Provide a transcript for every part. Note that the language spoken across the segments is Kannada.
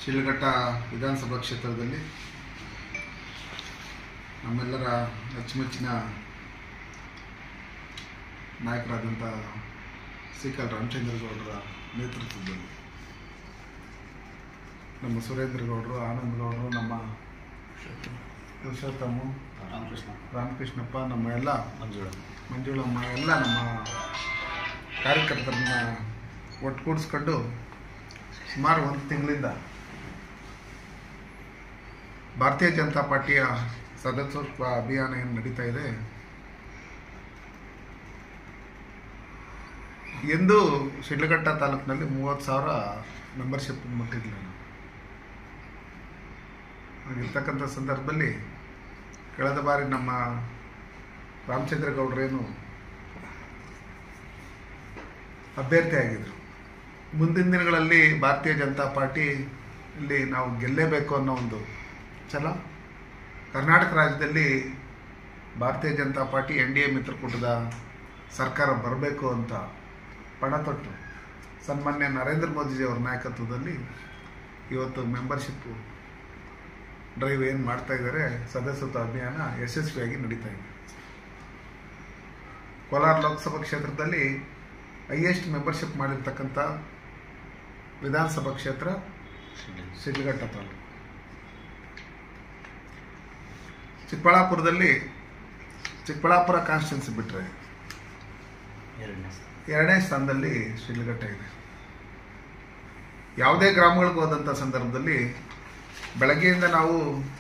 ಶಿಲ್ಘಟ್ಟ ವಿಧಾನಸಭಾ ಕ್ಷೇತ್ರದಲ್ಲಿ ನಮ್ಮೆಲ್ಲರ ಅಚ್ಚುಮೆಚ್ಚಿನ ನಾಯಕರಾದಂಥ ಸಿಕಲ್ ರಾಮಚಂದ್ರಗೌಡರ ನೇತೃತ್ವದಲ್ಲಿ ನಮ್ಮ ಸುರೇಂದ್ರ ಗೌಡರು ಆನಂದ್ ಗೌಡರು ನಮ್ಮ ಪುರುಷೋತ್ತಮ ರಾಮಕೃಷ್ಣ ರಾಮಕೃಷ್ಣಪ್ಪ ನಮ್ಮ ಎಲ್ಲ ಮಂಜುಳ ಮಂಜುಳಮ್ಮ ಎಲ್ಲ ನಮ್ಮ ಕಾರ್ಯಕರ್ತರನ್ನ ಒಟ್ಟುಗೂಡಿಸ್ಕೊಂಡು ಸುಮಾರು ಒಂದು ತಿಂಗಳಿಂದ ಭಾರತೀಯ ಜನತಾ ಪಾರ್ಟಿಯ ಸದಸ್ಯತ್ವ ಅಭಿಯಾನ ಏನು ನಡೀತಾ ಇದೆ ಎಂದು ಶಿಡ್ಲಘಟ್ಟ ತಾಲೂಕಿನಲ್ಲಿ ಮೂವತ್ತು ಸಾವಿರ ಮೆಂಬರ್ಶಿಪ್ ಮುಟ್ಟಿರಲಿಲ್ಲ ನಾವು ಹಾಗಿರ್ತಕ್ಕಂಥ ಸಂದರ್ಭದಲ್ಲಿ ಕಳೆದ ಬಾರಿ ನಮ್ಮ ರಾಮಚಂದ್ರ ಗೌಡ್ರೇನು ಅಭ್ಯರ್ಥಿ ಆಗಿದ್ರು ಮುಂದಿನ ದಿನಗಳಲ್ಲಿ ಭಾರತೀಯ ಜನತಾ ಪಾರ್ಟಿ ಇಲ್ಲಿ ನಾವು ಗೆಲ್ಲೇಬೇಕು ಅನ್ನೋ ಒಂದು ಛಲ ಕರ್ನಾಟಕ ರಾಜ್ಯದಲ್ಲಿ Bharatiya Janata party N D A ಮಿತ್ರಕೂಟದ ಸರ್ಕಾರ ಬರಬೇಕು ಅಂತ ಪಣ ತೊಟ್ಟು ಸನ್ಮಾನ್ಯ ನರೇಂದ್ರ ಮೋದಿಜಿಯವರ ನಾಯಕತ್ವದಲ್ಲಿ ಇವತ್ತು ಮೆಂಬರ್ಶಿಪ್ಪು ಡ್ರೈವ್ ಏನು ಮಾಡ್ತಾ ಇದ್ದಾರೆ ಸದಸ್ಯತ್ವ ಅಭಿಯಾನ ಯಶಸ್ವಿಯಾಗಿ ನಡೀತಾ ಇದೆ ಕೋಲಾರ ಲೋಕಸಭಾ ಕ್ಷೇತ್ರದಲ್ಲಿ ಹೈಯೆಸ್ಟ್ ಮೆಂಬರ್ಶಿಪ್ ಮಾಡಿರ್ತಕ್ಕಂಥ ವಿಧಾನಸಭಾ ಕ್ಷೇತ್ರ ಶಿಡ್ಲಘಟ್ಟ ತಾಲೂಕು ಚಿಕ್ಕಬಳ್ಳಾಪುರದಲ್ಲಿ ಚಿಕ್ಕಬಳ್ಳಾಪುರ ಕಾನ್ಸ್ಟಿಟ್ಯೂನ್ಸಿ ಬಿಟ್ಟರೆ ಎರಡನೇ ಎರಡನೇ ಸ್ಥಾನದಲ್ಲಿ ಶಿಡ್ಲಘಟ್ಟ ಇದೆ ಯಾವುದೇ ಗ್ರಾಮಗಳಿಗೆ ಹೋದಂಥ ಸಂದರ್ಭದಲ್ಲಿ ಬೆಳಗ್ಗೆಯಿಂದ ನಾವು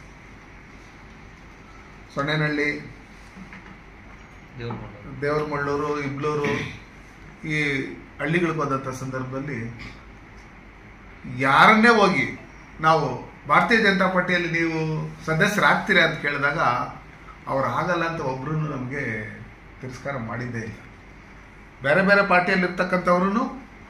ಸೊನ್ನೆನಹಳ್ಳಿ ದೇವ್ರ ದೇವರಮಳ್ಳೂರು ಇಬ್ಲೂರು ಈ ಹಳ್ಳಿಗಳಿಗೆ ಹೋದಂಥ ಸಂದರ್ಭದಲ್ಲಿ ಯಾರನ್ನೇ ಹೋಗಿ ನಾವು ಭಾರತೀಯ ಜನತಾ ಪಾರ್ಟಿಯಲ್ಲಿ ನೀವು ಸದಸ್ಯರಾಗ್ತೀರಾ ಅಂತ ಕೇಳಿದಾಗ ಅವ್ರು ಆಗಲ್ಲ ಅಂತ ಒಬ್ರು ನಮಗೆ ತಿರಸ್ಕಾರ ಮಾಡಿದ್ದೇ ಇಲ್ಲ ಬೇರೆ ಬೇರೆ ಪಾರ್ಟಿಯಲ್ಲಿ ಇರ್ತಕ್ಕಂಥವ್ರು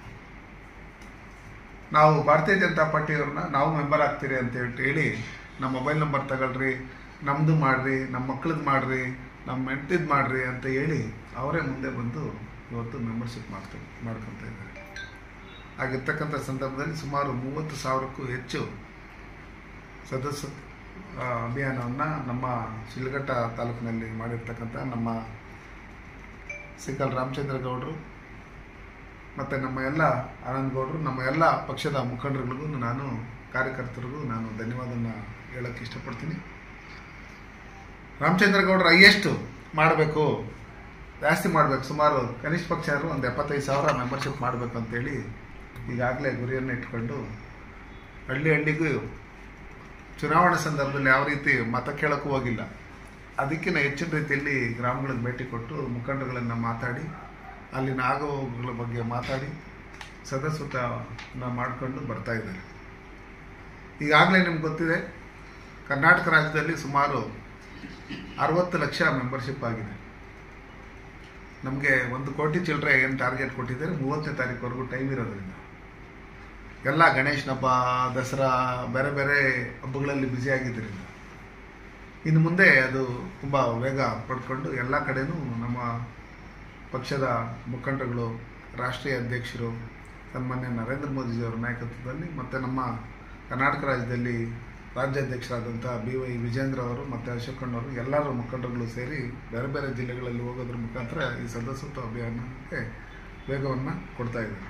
ನಾವು ಭಾರತೀಯ ಜನತಾ ಪಾರ್ಟಿಯವ್ರನ್ನ ನಾವು ಮೆಂಬರ್ ಆಗ್ತೀರಿ ಅಂತ ಹೇಳ್ಬಿಟ್ಟು ಹೇಳಿ ನಮ್ಮ ಮೊಬೈಲ್ ನಂಬರ್ ತಗೊಳ್ರಿ ನಮ್ಮದು ಮಾಡ್ರಿ ನಮ್ಮ ಮಕ್ಳದ್ದು ಮಾಡ್ರಿ ನಮ್ಮ ಹೆಂಡ್ತಿದ್ದು ಮಾಡ್ರಿ ಅಂತ ಹೇಳಿ ಅವರೇ ಮುಂದೆ ಬಂದು ಇವತ್ತು ಮೆಂಬರ್ಶಿಪ್ ಮಾಡ್ತಾರೆ ಮಾಡ್ಕೊತ ಇದ್ದಾರೆ ಆಗಿರ್ತಕ್ಕಂಥ ಸಂದರ್ಭದಲ್ಲಿ ಸುಮಾರು ಮೂವತ್ತು ಸಾವಿರಕ್ಕೂ ಹೆಚ್ಚು ಸದಸ್ಯ ಆ, ಅಭಿಯಾನವನ್ನು ನಮ್ಮ ಶಿಲ್ಘಟ್ಟ ತಾಲೂಕಿನಲ್ಲಿ ಮಾಡಿರ್ತಕ್ಕಂಥ ನಮ್ಮ ಸಿಕಲ್ ರಾಮಚಂದ್ರ ಗೌಡರು ಮತ್ತು ನಮ್ಮ ಎಲ್ಲ ಆನಂದ್ ಗೌಡರು ನಮ್ಮ ಎಲ್ಲ ಪಕ್ಷದ ಮುಖಂಡರುಗಳಿಗೂ ನಾನು ಕಾರ್ಯಕರ್ತರಿಗೂ ನಾನು ಧನ್ಯವಾದನ ಹೇಳೋಕ್ಕೆ ಇಷ್ಟಪಡ್ತೀನಿ ರಾಮಚಂದ್ರ ಗೌಡರು ಹೈಯೆಸ್ಟ್ ಮಾಡಬೇಕು ಜಾಸ್ತಿ ಮಾಡಬೇಕು ಸುಮಾರು ಕನಿಷ್ಠ ಪಕ್ಷ ಆದ್ರೂ ಒಂದು ಎಪ್ಪತ್ತೈದು ಸಾವಿರ ಮೆಂಬರ್ಶಿಪ್ ಮಾಡಬೇಕು ಅಂತೇಳಿ ಈಗಾಗಲೇ ಗುರಿಯನ್ನು ಇಟ್ಕೊಂಡು ಹಳ್ಳಿ ಹಳ್ಳಿಗೂ ಚುನಾವಣೆ ಸಂದರ್ಭದಲ್ಲಿ ಯಾವ ರೀತಿ ಮತ ಕೇಳೋಕ್ಕೂ ಹೋಗಿಲ್ಲ ಅದಕ್ಕಿಂತ ಹೆಚ್ಚಿನ ರೀತಿಯಲ್ಲಿ ಗ್ರಾಮಗಳಿಗೆ ಭೇಟಿ ಕೊಟ್ಟು ಮುಖಂಡರುಗಳನ್ನು ಮಾತಾಡಿ ಅಲ್ಲಿನ ಆಗುಗಳ ಬಗ್ಗೆ ಮಾತಾಡಿ ಸದಸ್ಯತ್ವನ ಮಾಡಿಕೊಂಡು ಬರ್ತಾ ಇದ್ದಾರೆ ಈಗಾಗಲೇ ನಿಮ್ಗೆ ಗೊತ್ತಿದೆ ಕರ್ನಾಟಕ ರಾಜ್ಯದಲ್ಲಿ ಸುಮಾರು ಅರವತ್ತು ಲಕ್ಷ ಮೆಂಬರ್ಶಿಪ್ ಆಗಿದೆ ನಮಗೆ ಒಂದು ಕೋಟಿ ಚಿಲ್ಲರೆ ಏನು ಟಾರ್ಗೆಟ್ ಕೊಟ್ಟಿದ್ದಾರೆ ಮೂವತ್ತನೇ ತಾರೀಕುವರೆಗೂ ಟೈಮ್ ಇರೋದ್ರಿಂದ ಎಲ್ಲ ಗಣೇಶನ ಹಬ್ಬ ದಸರಾ ಬೇರೆ ಬೇರೆ ಹಬ್ಬಗಳಲ್ಲಿ ಬ್ಯುಸಿ ಆಗಿದ್ದರಿಂದ ಇನ್ನು ಮುಂದೆ ಅದು ತುಂಬ ವೇಗ ಪಡ್ಕೊಂಡು ಎಲ್ಲ ಕಡೆನೂ ನಮ್ಮ ಪಕ್ಷದ ಮುಖಂಡರುಗಳು ರಾಷ್ಟ್ರೀಯ ಅಧ್ಯಕ್ಷರು ಸನ್ಮಾನ್ಯ ನರೇಂದ್ರ ಮೋದಿಜಿಯವರ ನಾಯಕತ್ವದಲ್ಲಿ ಮತ್ತು ನಮ್ಮ ಕರ್ನಾಟಕ ರಾಜ್ಯದಲ್ಲಿ ರಾಜ್ಯಾಧ್ಯಕ್ಷರಾದಂಥ ಬಿ ವೈ ವಿಜೇಂದ್ರ ಅವರು ಮತ್ತು ಅಶೋಕಣ್ಣವರು ಎಲ್ಲರ ಮುಖಂಡರುಗಳು ಸೇರಿ ಬೇರೆ ಬೇರೆ ಜಿಲ್ಲೆಗಳಲ್ಲಿ ಹೋಗೋದ್ರ ಮುಖಾಂತರ ಈ ಸದಸ್ಯತ್ವ ಅಭಿಯಾನಕ್ಕೆ ವೇಗವನ್ನು ಕೊಡ್ತಾ ಇದ್ದಾರೆ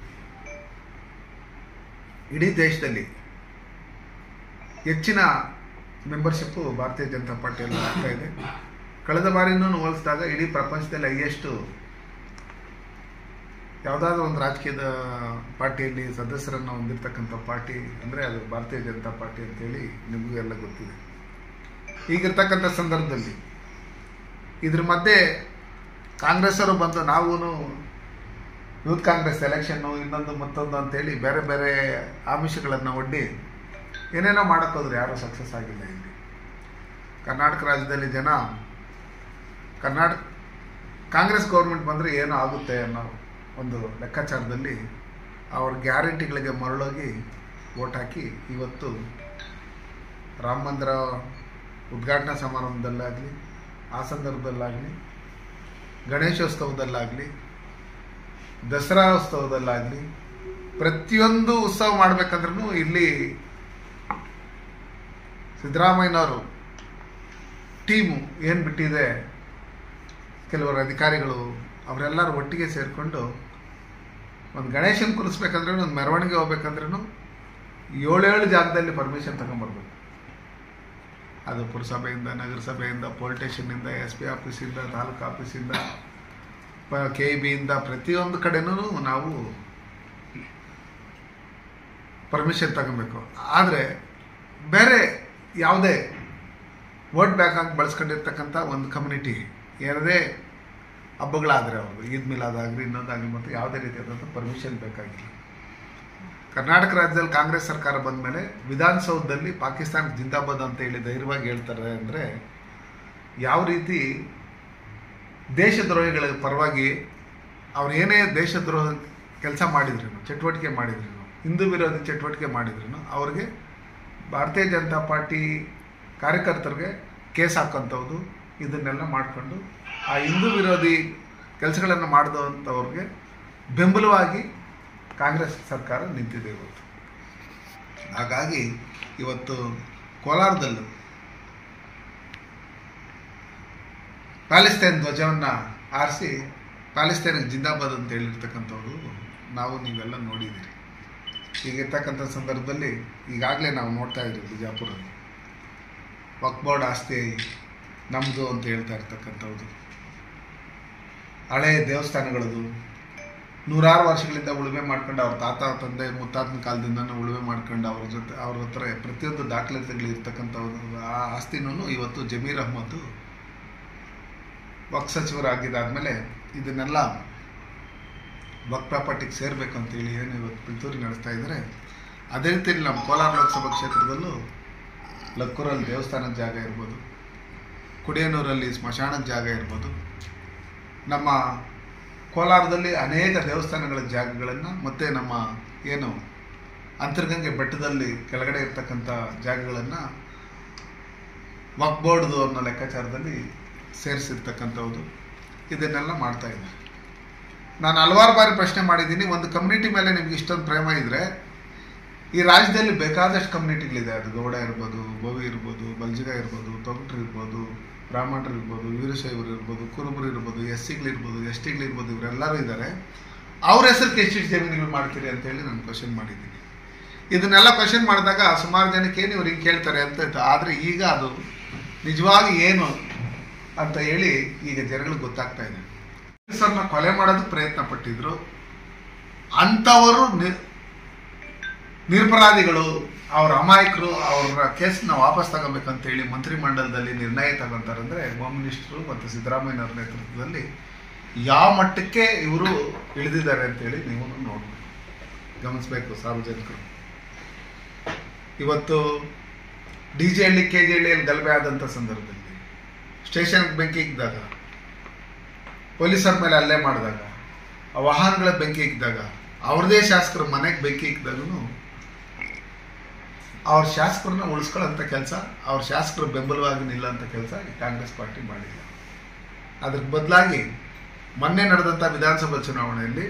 ಇಡೀ ದೇಶದಲ್ಲಿ ಹೆಚ್ಚಿನ ಮೆಂಬರ್ಶಿಪ್ಪು ಭಾರತೀಯ ಜನತಾ ಪಾರ್ಟಿಯಲ್ಲಿ ಆಗ್ತಾ ಇದೆ ಕಳೆದ ಬಾರಿನೂ ಹೋಲಿಸಿದಾಗ ಇಡೀ ಪ್ರಪಂಚದಲ್ಲಿ ಹೈಯೆಸ್ಟು ಯಾವುದಾದ್ರೂ ಒಂದು ರಾಜಕೀಯದ ಪಾರ್ಟಿಯಲ್ಲಿ ಸದಸ್ಯರನ್ನು ಹೊಂದಿರತಕ್ಕಂಥ ಪಾರ್ಟಿ ಅಂದರೆ ಅದು ಭಾರತೀಯ ಜನತಾ ಪಾರ್ಟಿ ಅಂತೇಳಿ ನಿಮಗೂ ಎಲ್ಲ ಗೊತ್ತಿದೆ ಈಗಿರ್ತಕ್ಕಂಥ ಸಂದರ್ಭದಲ್ಲಿ ಇದ್ರ ಮಧ್ಯೆ ಕಾಂಗ್ರೆಸ್ಸರು ಬಂದು ನಾವೂ ಯೂತ್ ಕಾಂಗ್ರೆಸ್ ಎಲೆಕ್ಷನ್ನು ಇನ್ನೊಂದು ಮತ್ತೊಂದು ಅಂತೇಳಿ ಬೇರೆ ಬೇರೆ ಆಮಿಷಗಳನ್ನು ಒಡ್ಡಿ ಏನೇನೋ ಮಾಡೋಕ್ಕೋದ್ರೆ ಯಾರೂ ಸಕ್ಸಸ್ ಆಗಿಲ್ಲ ಇಲ್ಲಿ ಕರ್ನಾಟಕ ರಾಜ್ಯದಲ್ಲಿ ಜನ ಕರ್ನಾಟಕ ಕಾಂಗ್ರೆಸ್ ಗೌರ್ಮೆಂಟ್ ಬಂದರೆ ಏನೋ ಆಗುತ್ತೆ ಅನ್ನೋ ಒಂದು ಲೆಕ್ಕಾಚಾರದಲ್ಲಿ ಅವ್ರ ಗ್ಯಾರಂಟಿಗಳಿಗೆ ಮರಳೋಗಿ ಓಟ್ ಹಾಕಿ ಇವತ್ತು ರಾಮ ಮಂದಿರ ಉದ್ಘಾಟನಾ ಸಮಾರಂಭದಲ್ಲಾಗಲಿ ಆ ಸಂದರ್ಭದಲ್ಲಾಗಲಿ ಗಣೇಶೋತ್ಸವದಲ್ಲಾಗಲಿ ದಸರಾ ಉತ್ಸವದಲ್ಲಾಗಲಿ ಪ್ರತಿಯೊಂದು ಉತ್ಸವ ಮಾಡ್ಬೇಕಂದ್ರೂ ಇಲ್ಲಿ ಸಿದ್ದರಾಮಯ್ಯನವರು ಟೀಮು ಏನು ಬಿಟ್ಟಿದೆ ಕೆಲವರು ಅಧಿಕಾರಿಗಳು ಅವರೆಲ್ಲರೂ ಒಟ್ಟಿಗೆ ಸೇರಿಕೊಂಡು ಒಂದು ಗಣೇಶನ ಕುರಿಸ್ಬೇಕಂದ್ರೆ ಒಂದು ಮೆರವಣಿಗೆ ಹೋಗ್ಬೇಕಂದ್ರೂ ಏಳೇಳು ಜಾಗದಲ್ಲಿ ಪರ್ಮಿಷನ್ ತಗೊಂಬರ್ಬೇಕು ಅದು ಪುರಸಭೆಯಿಂದ ನಗರಸಭೆಯಿಂದ ಪೊಲೀಸ್ ಸ್ಟೇಷನ್ನಿಂದ ಎಸ್ ಪಿ ಆಫೀಸಿಂದ ತಾಲೂಕು ಆಫೀಸಿಂದ ಕೆ ಇ ಬಿಯಿಂದ ಪ್ರತಿಯೊಂದು ಕಡೆನೂ ನಾವು ಪರ್ಮಿಷನ್ ತಗೊಬೇಕು ಆದರೆ ಬೇರೆ ಯಾವುದೇ ವೋಟ್ ಬ್ಯಾಂಕ್ ಆಗಿ ಬಳಸ್ಕೊಂಡಿರ್ತಕ್ಕಂಥ ಒಂದು ಕಮ್ಯುನಿಟಿ ಏನದೇ ಹಬ್ಬಗಳಾದರೆ ಅವರು ಈದ್ ಮಿಲಾದಾಗಲಿ ಇನ್ನೊಂದಾಗಲಿ ಮತ್ತು ಯಾವುದೇ ರೀತಿಯಾದಂಥ ಪರ್ಮಿಷನ್ ಬೇಕಾಗಿಲ್ಲ ಕರ್ನಾಟಕ ರಾಜ್ಯದಲ್ಲಿ ಕಾಂಗ್ರೆಸ್ ಸರ್ಕಾರ ಬಂದ ಮೇಲೆ ವಿಧಾನಸೌಧದಲ್ಲಿ ಪಾಕಿಸ್ತಾನ ಜಿಂದಾಬಾದ್ ಅಂತ ಹೇಳಿ ಧೈರ್ಯವಾಗಿ ಹೇಳ್ತಾರೆ ಅಂದರೆ ಯಾವ ರೀತಿ ದೇಶದ್ರೋಹಿಗಳ ಪರವಾಗಿ ಅವ್ರು ಏನೇ ದೇಶದ್ರೋಹ ಕೆಲಸ ಮಾಡಿದ್ರು ಚಟುವಟಿಕೆ ಮಾಡಿದ್ರು ಹಿಂದೂ ವಿರೋಧಿ ಚಟುವಟಿಕೆ ಮಾಡಿದ್ರು ಅವ್ರಿಗೆ ಭಾರತೀಯ ಜನತಾ ಪಾರ್ಟಿ ಕಾರ್ಯಕರ್ತರಿಗೆ ಕೇಸ್ ಹಾಕೋಂಥದ್ದು ಇದನ್ನೆಲ್ಲ ಮಾಡಿಕೊಂಡು ಆ ಹಿಂದೂ ವಿರೋಧಿ ಕೆಲಸಗಳನ್ನು ಮಾಡಿದಂಥವ್ರಿಗೆ ಬೆಂಬಲವಾಗಿ ಕಾಂಗ್ರೆಸ್ ಸರ್ಕಾರ ನಿಂತಿದೆ ಇವತ್ತು ಹಾಗಾಗಿ ಇವತ್ತು ಕೋಲಾರದಲ್ಲೂ ಪ್ಯಾಲೆಸ್ತೈನ್ ಧ್ವಜವನ್ನು ಆರಿಸಿ ಪ್ಯಾಲೆಸ್ತೈನಿಗೆ ಜಿಂದಾಬಾದ್ ಅಂತ ಹೇಳಿರ್ತಕ್ಕಂಥವ್ರು ನಾವು ನೀವೆಲ್ಲ ನೋಡಿದ್ದೀರಿ ಹೀಗಿರ್ತಕ್ಕಂಥ ಸಂದರ್ಭದಲ್ಲಿ ಈಗಾಗಲೇ ನಾವು ನೋಡ್ತಾ ಇದ್ದೀವಿ ಬಿಜಾಪುರಲ್ಲಿ ವಕ್ ಬೋರ್ಡ್ ಆಸ್ತಿ ನಮ್ಮದು ಅಂತ ಹೇಳ್ತಾ ಇರ್ತಕ್ಕಂಥದ್ದು ಹಳೆಯ ದೇವಸ್ಥಾನಗಳದು ನೂರಾರು ವರ್ಷಗಳಿಂದ ಉಳುಮೆ ಮಾಡ್ಕೊಂಡು ಅವ್ರ ತಾತ ತಂದೆ ಮುತ್ತಾತನ ಕಾಲದಿಂದನೂ ಉಳುಮೆ ಮಾಡ್ಕೊಂಡು ಅವ್ರ ಜೊತೆ ಅವ್ರ ಹತ್ರ ಪ್ರತಿಯೊಂದು ದಾಖಲಾತಿಗಳು ಇರ್ತಕ್ಕಂಥವ್ರು ಆ ಆಸ್ತಿನೂ ಇವತ್ತು ಜಮೀರ್ ಅಹ್ಮದ್ ವಕ್ ಸಚಿವರಾಗಿದ್ದಾದಮೇಲೆ ಇದನ್ನೆಲ್ಲ ವಕ್ ಪ್ರಾಪರ್ಟಿಗೆ ಸೇರಬೇಕು ಅಂತೇಳಿ ಏನು ಇವತ್ತು ಪಿತೂರಿ ನಡೆಸ್ತಾ ಇದ್ದಾರೆ ಅದೇ ರೀತಿಯಲ್ಲಿ ನಮ್ಮ ಕೋಲಾರ ಲೋಕಸಭಾ ಕ್ಷೇತ್ರದಲ್ಲೂ ಲಕ್ಕೂರಲ್ಲಿ ದೇವಸ್ಥಾನದ ಜಾಗ ಇರ್ಬೋದು ಕುಡಿಯನೂರಲ್ಲಿ ಸ್ಮಶಾನದ ಜಾಗ ಇರ್ಬೋದು ನಮ್ಮ ಕೋಲಾರದಲ್ಲಿ ಅನೇಕ ದೇವಸ್ಥಾನಗಳ ಜಾಗಗಳನ್ನು ಮತ್ತು ನಮ್ಮ ಏನು ಅಂತರ್ಗಂಗೆ ಬೆಟ್ಟದಲ್ಲಿ ಕೆಳಗಡೆ ಇರ್ತಕ್ಕಂಥ ಜಾಗಗಳನ್ನು ವಕ್ ಬೋರ್ಡ್ದು ಅನ್ನೋ ಲೆಕ್ಕಾಚಾರದಲ್ಲಿ ಸೇರಿಸಿರ್ತಕ್ಕಂಥದ್ದು ಇದನ್ನೆಲ್ಲ ಮಾಡ್ತಾ ಇದ್ದಾರೆ ನಾನು ಹಲವಾರು ಬಾರಿ ಪ್ರಶ್ನೆ ಮಾಡಿದ್ದೀನಿ ಒಂದು ಕಮ್ಯುನಿಟಿ ಮೇಲೆ ನಿಮ್ಗೆ ಇಷ್ಟೊಂದು ಪ್ರೇಮ ಇದ್ದರೆ ಈ ರಾಜ್ಯದಲ್ಲಿ ಬೇಕಾದಷ್ಟು ಕಮ್ಯುನಿಟಿಗಳಿದೆ ಅದು ಗೌಡ ಇರ್ಬೋದು ಬೋವಿ ಇರ್ಬೋದು ಬಲ್ಜಿಗ ಇರ್ಬೋದು ತೊಗಟ್ರು ಇರ್ಬೋದು ಬ್ರಾಹ್ಮಣರು ಇರ್ಬೋದು ವೀರಶೈವರು ಇರ್ಬೋದು ಕುರುಬರು ಇರ್ಬೋದು ಎಸ್ ಸಿಗಳಿರ್ಬೋದು ಎಸ್ ಟಿಗಳಿರ್ಬೋದು ಇವರೆಲ್ಲರೂ ಇದ್ದಾರೆ ಅವ್ರ ಹೆಸರಿಗೆ ಎಷ್ಟಿಷ್ಟು ಜಮೀನುಗಳು ಮಾಡ್ತೀರಿ ಅಂತೇಳಿ ನಾನು ಕ್ವಶನ್ ಮಾಡಿದ್ದೀನಿ ಇದನ್ನೆಲ್ಲ ಕ್ವಶನ್ ಮಾಡಿದಾಗ ಸುಮಾರು ಜನಕ್ಕೆ ಏನು ಇವ್ರು ಹಿಂಗೆ ಕೇಳ್ತಾರೆ ಅಂತ ಇತ್ತು ಆದರೆ ಈಗ ಅದು ನಿಜವಾಗಿ ಏನು ಅಂತ ಹೇಳಿ ಈಗ ಜನಗಳಿಗೆ ಗೊತ್ತಾಗ್ತಾ ಇದೆ ಪೊಲೀಸರನ್ನ ಕೊಲೆ ಮಾಡೋದಕ್ಕೆ ಪ್ರಯತ್ನ ಪಟ್ಟಿದ್ರು ಅಂಥವರು ನಿ- ನಿರಪರಾಧಿಗಳು ಅವ್ರ ಅಮಾಯಕರು ಅವ್ರ ಕೇಸ್ನ ವಾಪಸ್ ತಗೋಬೇಕಂತೇಳಿ ಮಂತ್ರಿಮಂಡಲದಲ್ಲಿ ನಿರ್ಣಯ ತಗೊಂತಾರಂದ್ರೆ ಹೋಮ್ ಮಿನಿಸ್ಟ್ರು ಮತ್ತು ಸಿದ್ದರಾಮಯ್ಯನವ್ರ ನೇತೃತ್ವದಲ್ಲಿ ಯಾವ ಮಟ್ಟಕ್ಕೆ ಇವರು ಇಳಿದಿದ್ದಾರೆ ಅಂತೇಳಿ ನೀವು ನೋಡ್ಬೇಕು ಗಮನಿಸಬೇಕು ಸಾರ್ವಜನಿಕರು ಇವತ್ತು D J Halli K G ಹಳ್ಳಿಯಲ್ಲಿ ಗಲಭೆ ಆದಂಥ ಸಂದರ್ಭದಲ್ಲಿ ಸ್ಟೇಷನ್ಗೆ ಬೆಂಕಿ ಇದ್ದಾಗ ಪೊಲೀಸರ ಮೇಲೆ ಹಲ್ಲೆ ಮಾಡಿದಾಗ ಆ ವಾಹನಗಳ ಬೆಂಕಿ ಇಕ್ಕಿದಾಗ ಅವ್ರದೇ ಶಾಸಕರ ಮನೆಗೆ ಬೆಂಕಿ ಇಕ್ಕಿದಾಗೂ ಅವ್ರ ಶಾಸಕರನ್ನ ಉಳಿಸ್ಕೊಳ್ಳೋಂಥ ಕೆಲಸ ಅವ್ರ ಶಾಸಕರು ಬೆಂಬಲವಾಗಿ ನಿಲ್ಲೋಂಥ ಕೆಲಸ ಈ ಕಾಂಗ್ರೆಸ್ ಪಾರ್ಟಿ ಮಾಡಿಲ್ಲ ಅದ್ರ ಬದಲಾಗಿ ಮೊನ್ನೆ ನಡೆದಂಥ ವಿಧಾನಸಭಾ ಚುನಾವಣೆಯಲ್ಲಿ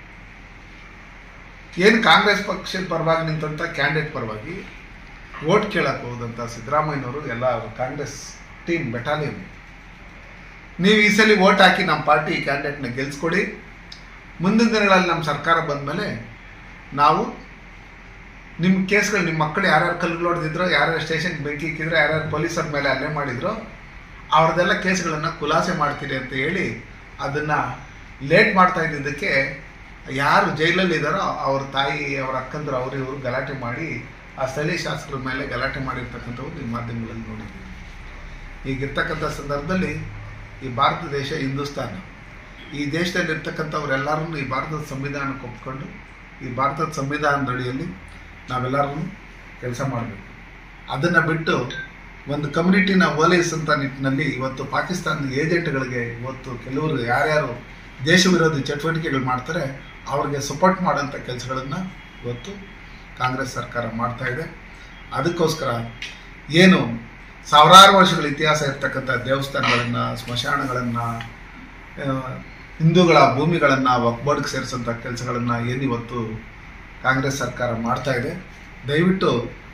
ಏನು ಕಾಂಗ್ರೆಸ್ ಪಕ್ಷದ ಪರವಾಗಿ ನಿಂತಂಥ ಕ್ಯಾಂಡಿಡೇಟ್ ಪರವಾಗಿ ವೋಟ್ ಕೇಳಕ್ಕೆ ಹೋದಂಥ ಸಿದ್ದರಾಮಯ್ಯನವರು ಎಲ್ಲ ಕಾಂಗ್ರೆಸ್ ಟೀಮ್ ಬೆಟಾಲಿಯನ್ ನೀವು ಈ ಸಲ ವೋಟ್ ಹಾಕಿ ನಮ್ಮ ಪಾರ್ಟಿ ಕ್ಯಾಂಡಿಡೇಟ್ನ ಗೆಲ್ಸ್ಕೊಡಿ ಮುಂದಿನ ದಿನಗಳಲ್ಲಿ ನಮ್ಮ ಸರ್ಕಾರ ಬಂದಮೇಲೆ ನಾವು ನಿಮ್ಮ ಕೇಸ್ಗಳು ನಿಮ್ಮ ಮಕ್ಕಳು ಯಾರ್ಯಾರು ಕಲ್ಲು ಹೊಡೆದಿದ್ರೋ ಯಾರ್ಯಾರು ಸ್ಟೇಷನ್ಗೆ ಬೆಂಕಿ ಇಕ್ಕಿದ್ರು ಯಾರ್ಯಾರು ಪೊಲೀಸರ ಮೇಲೆ ಹಲ್ಲೆ ಮಾಡಿದ್ರು ಅವ್ರದ್ದೆಲ್ಲ ಕೇಸ್ಗಳನ್ನು ಖುಲಾಸೆ ಮಾಡ್ತೀರಿ ಅಂತ ಹೇಳಿ ಅದನ್ನು ಲೇಟ್ ಮಾಡ್ತಾ ಇದ್ದಿದ್ದಕ್ಕೆ ಯಾರು ಜೈಲಲ್ಲಿ ಇದ್ದಾರೋ ಅವ್ರ ತಾಯಿ ಅವ್ರ ಅಕ್ಕಂದ್ರು ಅವ್ರು ಇವರು ಗಲಾಟೆ ಮಾಡಿ ಆ ಸ್ಥಳೀಯ ಶಾಸಕರ ಮೇಲೆ ಗಲಾಟೆ ಮಾಡಿರ್ತಕ್ಕಂಥವು ನಿಮ್ಮ ಮಾಧ್ಯಮಗಳಲ್ಲಿ ನೋಡಿದ್ದೀವಿ ಈಗಿರ್ತಕ್ಕಂಥ ಸಂದರ್ಭದಲ್ಲಿ ಈ ಭಾರತ ದೇಶ ಹಿಂದೂಸ್ತಾನ ಈ ದೇಶದಲ್ಲಿ ಇರ್ತಕ್ಕಂಥವ್ರೆಲ್ಲರೂ ಈ ಭಾರತದ ಸಂವಿಧಾನಕ್ಕೆ ಒಪ್ಕೊಂಡು ಈ ಭಾರತದ ಸಂವಿಧಾನದ ಅಡಿಯಲ್ಲಿ ನಾವೆಲ್ಲರೂ ಕೆಲಸ ಮಾಡಬೇಕು ಅದನ್ನು ಬಿಟ್ಟು ಒಂದು ಕಮ್ಯುನಿಟಿನ ಓಲೈಸಂಥ ನಿಟ್ಟಿನಲ್ಲಿ ಇವತ್ತು ಪಾಕಿಸ್ತಾನದ ಏಜೆಂಟ್ಗಳಿಗೆ ಇವತ್ತು ಕೆಲವರು ಯಾರ್ಯಾರು ದೇಶ ವಿರೋಧಿ ಚಟುವಟಿಕೆಗಳು ಮಾಡ್ತಾರೆ ಅವ್ರಿಗೆ ಸಪೋರ್ಟ್ ಮಾಡೋಂಥ ಕೆಲಸಗಳನ್ನು ಇವತ್ತು ಕಾಂಗ್ರೆಸ್ ಸರ್ಕಾರ ಮಾಡ್ತಾ ಇದೆ ಅದಕ್ಕೋಸ್ಕರ ಏನು ಸಾವಿರಾರು ವರ್ಷಗಳ ಇತಿಹಾಸ ಇರ್ತಕ್ಕಂಥ ದೇವಸ್ಥಾನಗಳನ್ನು ಸ್ಮಶಾನಗಳನ್ನು ಹಿಂದೂಗಳ ಭೂಮಿಗಳನ್ನು ಒಗ್ಬೋರ್ಡ್ಗೆ ಸೇರಿಸೋಂಥ ಕೆಲಸಗಳನ್ನು ಏನಿವತ್ತು ಕಾಂಗ್ರೆಸ್ ಸರ್ಕಾರ ಮಾಡ್ತಾ ಇದೆ ದಯವಿಟ್ಟು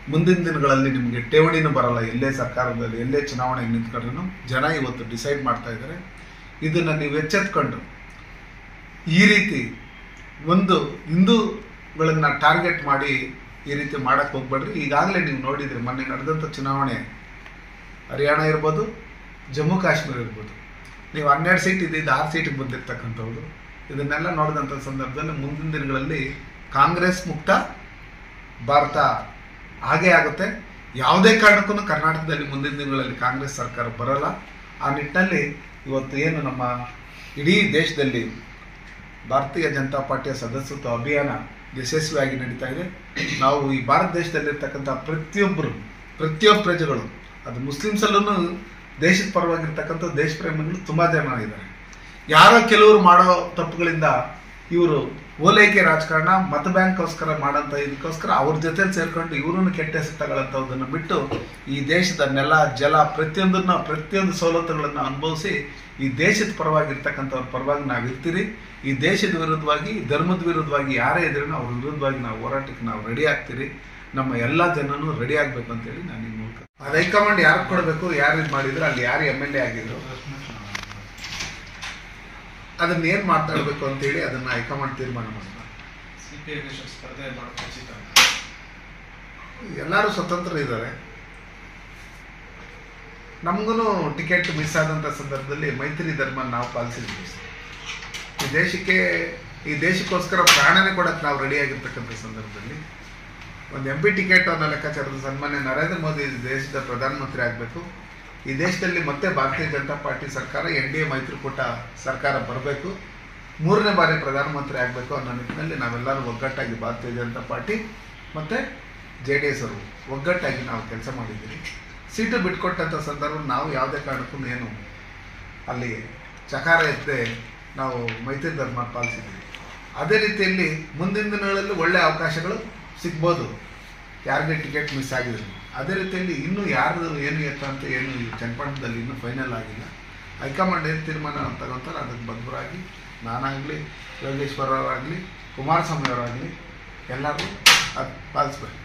ಮುಂದಿನ ದಿನಗಳಲ್ಲಿ ನಿಮಗೆ ಠೇವಣಿನೂ ಬರಲ್ಲ ಎಲ್ಲೇ ಸರ್ಕಾರದಲ್ಲಿ ಎಲ್ಲೇ ಚುನಾವಣೆಗೆ ನಿಂತ್ಕೊಂಡ್ರು ಜನ ಇವತ್ತು ಡಿಸೈಡ್ ಮಾಡ್ತಾ ಇದ್ದಾರೆ ಇದನ್ನು ನೀವು ಎಚ್ಚೆತ್ಕೊಂಡು ಈ ರೀತಿ ಒಂದು ಹಿಂದೂಗಳನ್ನ ಟಾರ್ಗೆಟ್ ಮಾಡಿ ಈ ರೀತಿ ಮಾಡಕ್ಕೆ ಹೋಗ್ಬೇಡ್ರಿ ಈಗಾಗಲೇ ನೀವು ನೋಡಿದ್ರಿ ಮೊನ್ನೆ ನಡೆದಂಥ ಚುನಾವಣೆ ಹರಿಯಾಣ ಇರ್ಬೋದು ಜಮ್ಮು ಕಾಶ್ಮೀರ ಇರ್ಬೋದು ನೀವು ಹನ್ನೆರಡು ಸೀಟ್ ಇದ್ದಿದ್ದು ಆರು ಸೀಟಿಗೆ ಬಂದಿರ್ತಕ್ಕಂಥವ್ರು ಇದನ್ನೆಲ್ಲ ನೋಡಿದಂಥ ಸಂದರ್ಭದಲ್ಲಿ ಮುಂದಿನ ದಿನಗಳಲ್ಲಿ ಕಾಂಗ್ರೆಸ್ ಮುಕ್ತ ಭಾರತ ಹಾಗೇ ಆಗುತ್ತೆ ಯಾವುದೇ ಕಾರಣಕ್ಕೂ ಕರ್ನಾಟಕದಲ್ಲಿ ಮುಂದಿನ ದಿನಗಳಲ್ಲಿ ಕಾಂಗ್ರೆಸ್ ಸರ್ಕಾರ ಬರಲ್ಲ ಆ ನಿಟ್ಟಿನಲ್ಲಿ ಇವತ್ತು ಏನು ನಮ್ಮ ಇಡೀ ದೇಶದಲ್ಲಿ ಭಾರತೀಯ ಜನತಾ ಪಾರ್ಟಿಯ ಸದಸ್ಯತ್ವ ಅಭಿಯಾನ ಯಶಸ್ವಿಯಾಗಿ ನಡೀತಾ ಇದೆ ನಾವು ಈ ಭಾರತ ದೇಶದಲ್ಲಿರ್ತಕ್ಕಂಥ ಪ್ರತಿಯೊಬ್ಬರು ಪ್ರತಿಯೊಬ್ಬ ಪ್ರಜೆಗಳು ಅದು ಮುಸ್ಲಿಮ್ಸಲ್ಲೂ ದೇಶದ ಪರವಾಗಿರ್ತಕ್ಕಂಥ ದೇಶ ಪ್ರೇಮಿಗಳು ತುಂಬ ಜನ ಇದ್ದಾರೆ ಯಾರೋ ಕೆಲವರು ಮಾಡೋ ತಪ್ಪುಗಳಿಂದ ಇವರು ಓಲೈಕೆ ರಾಜಕಾರಣ ಮತ ಬ್ಯಾಂಕ್ಗೋಸ್ಕರ ಮಾಡೋಂಥ ಇದಕ್ಕೋಸ್ಕರ ಅವ್ರ ಜೊತೆ ಸೇರ್ಕೊಂಡು ಇವ್ರನ್ನ ಕೆಟ್ಟ ಹೆಸರು ತಗೊಳ್ಳೋಂಥದ್ದನ್ನು ಬಿಟ್ಟು ಈ ದೇಶದ ನೆಲ ಜಲ ಪ್ರತಿಯೊಂದನ್ನ ಪ್ರತಿಯೊಂದು ಸವಲತ್ತುಗಳನ್ನು ಅನುಭವಿಸಿ ಈ ದೇಶದ ಪರವಾಗಿರ್ತಕ್ಕಂಥವ್ರ ಪರವಾಗಿ ನಾವು ಇರ್ತೀರಿ ಈ ದೇಶದ ವಿರುದ್ಧವಾಗಿ ಧರ್ಮದ ವಿರುದ್ಧವಾಗಿ ಯಾರೇ ಇದ್ರೂ ಅವ್ರ ವಿರುದ್ಧವಾಗಿ ನಾವು ಹೋರಾಟಕ್ಕೆ ನಾವು ರೆಡಿ ಆಗ್ತೀರಿ ನಮ್ಮ ಎಲ್ಲ ಜನನೂ ರೆಡಿ ಆಗಬೇಕು ಅಂತೇಳಿ ನಾನು ಈ ಮೂಲಕ ಅದು ಹೈಕಮಾಂಡ್ ಯಾರು ಕೊಡಬೇಕು ಯಾರು ಇದು ಮಾಡಿದ್ರು ಅಲ್ಲಿ ಯಾರು ಎಮ್ ಎಲ್ ಎ ಆಗಿದ್ರು ಅದನ್ನ ಏನು ಮಾತಾಡಬೇಕು ಅಂತೇಳಿ ಅದನ್ನ ಹೈಕಮಾಂಡ್ ತೀರ್ಮಾನ ಮಾಡ್ತಾರೆ ಸಿಪಿಐ ಸ್ಪರ್ಧೆ ಮಾಡೋ ಖಚಿತ ಎಲ್ಲರೂ ಸ್ವತಂತ್ರ ಇದ್ದಾರೆ ನಮಗೂ ಟಿಕೆಟ್ ಮಿಸ್ ಆದಂಥ ಸಂದರ್ಭದಲ್ಲಿ ಮೈತ್ರಿ ಧರ್ಮ ನಾವು ಪಾಲಿಸಿದ್ವಿ ಈ ದೇಶಕ್ಕೆ ಈ ದೇಶಕ್ಕೋಸ್ಕರ ಪ್ರಾಣನೇ ಕೊಡಕ್ಕೆ ನಾವು ರೆಡಿ ಆಗಿರ್ತಕ್ಕಂಥ ಸಂದರ್ಭದಲ್ಲಿ ಒಂದು ಎಂ ಪಿ ಟಿಕೆಟ್ ಅನ್ನೋ ಲೆಕ್ಕಾಚಾರದ ಸನ್ಮಾನ್ಯ ನರೇಂದ್ರ ಮೋದಿ ಈ ದೇಶದ ಪ್ರಧಾನಮಂತ್ರಿ ಆಗಬೇಕು ಈ ದೇಶದಲ್ಲಿ ಮತ್ತೆ ಭಾರತೀಯ ಜನತಾ ಪಾರ್ಟಿ ಸರ್ಕಾರ ಎನ್ ಡಿ ಎ ಮೈತ್ರಿಕೂಟ ಸರ್ಕಾರ ಬರಬೇಕು ಮೂರನೇ ಬಾರಿ ಪ್ರಧಾನಮಂತ್ರಿ ಆಗಬೇಕು ಅನ್ನೋ ನಿಟ್ಟಿನಲ್ಲಿ ನಾವೆಲ್ಲರೂ ಒಗ್ಗಟ್ಟಾಗಿ ಭಾರತೀಯ ಜನತಾ ಪಾರ್ಟಿ ಮತ್ತು ಜೆ ಡಿ ಎಸ್ ಅವರು ಒಗ್ಗಟ್ಟಾಗಿ ನಾವು ಕೆಲಸ ಮಾಡಿದ್ದೀವಿ ಸೀಟು ಬಿಟ್ಕೊಟ್ಟಂಥ ಸಂದರ್ಭ ನಾವು ಯಾವುದೇ ಕಾರಣಕ್ಕೂ ಏನು ಅಲ್ಲಿ ಚಕಾರ ಎತ್ತದೆ ನಾವು ಮೈತ್ರಿ ಧರ್ಮ ಪಾಲಿಸಿದ್ವಿ ಅದೇ ರೀತಿಯಲ್ಲಿ ಮುಂದಿನ ದಿನಗಳಲ್ಲಿ ಒಳ್ಳೆಯ ಅವಕಾಶಗಳು ಸಿಗ್ಬೋದು ಯಾರಿಗೆ ಟಿಕೆಟ್ ಮಿಸ್ ಆಗಿದ್ರು ಅದೇ ರೀತಿಯಲ್ಲಿ ಇನ್ನೂ ಯಾರ್ದು ಏನು ಎತ್ತ ಅಂತ ಏನು ಈ ಚನ್ನಪಟ್ಟಣದಲ್ಲಿ ಇನ್ನೂ ಫೈನಲ್ ಆಗಿಲ್ಲ ಹೈಕಮಾಂಡ್ ಏನು ತೀರ್ಮಾನ ತಗೊಂತಾರೆ ಅದಕ್ಕೆ ಬದ್ಧರಾಗಿ ನಾನಾಗಲಿ ಯೋಗೇಶ್ವರ ಅವರಾಗಲಿ ಕುಮಾರಸ್ವಾಮಿ ಅವರಾಗಲಿ ಎಲ್ಲರೂ ಅದು ಪಾಲಿಸ್ಬೇಕು